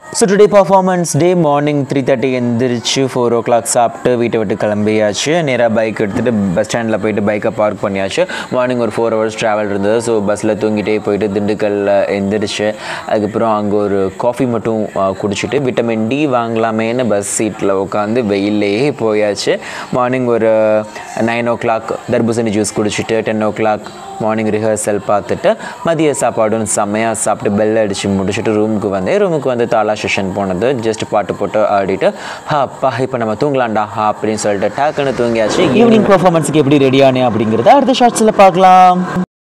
so today performance day morning three thirty எந்திரிச்சு four o'clock சாப்பிட்டு வீட்டை விட்டு கிளம்பியாச்சு நேராக பைக் எடுத்துகிட்டு பஸ் ஸ்டாண்டில் போயிட்டு பைக்கை பார்க் பண்ணியாச்சு மார்னிங் ஒரு ஃபோர் ஹவர்ஸ் ட்ராவல் இருந்தது ஸோ பஸ்ஸில் தூங்கிட்டே போயிட்டு திண்டுக்கல்லில் எந்திரிச்சு அதுக்கப்புறம் அங்கே ஒரு காஃபி மட்டும் ஆ, குடிச்சிட்டு விட்டமின் டி வாங்கலாமேன்னு பஸ் சீட்டில் உட்காந்து வெயிலேயே போயாச்சு மார்னிங் ஒரு நைன் ஓ கிளாக் தர்பூசணி ஜூஸ் குடிச்சிட்டு ten o'clock morning rehearsal பார்த்துட்டு மதிய சாப்பாடும் செம்மையாக சாப்பிட்டு பெல் அடித்து முடிச்சுட்டு ரூமுக்கு வந்தேன் ரூமுக்கு வந்து தாலா செஷன் போனது ஜஸ்ட் பாட்டு போட்டு ஆடிட்டு அப்பா இப்போ நம்ம தூங்கலாம்டா அப்படின்னு சொல்லிட்டு டக்குன்னு தூங்கியாச்சு ஈவினிங் பர்ஃபார்மன்ஸுக்கு எப்படி ரெடி ஆனே அப்படிங்கிறத அடுத்த ஷார்ட்ஸில் பார்க்கலாம்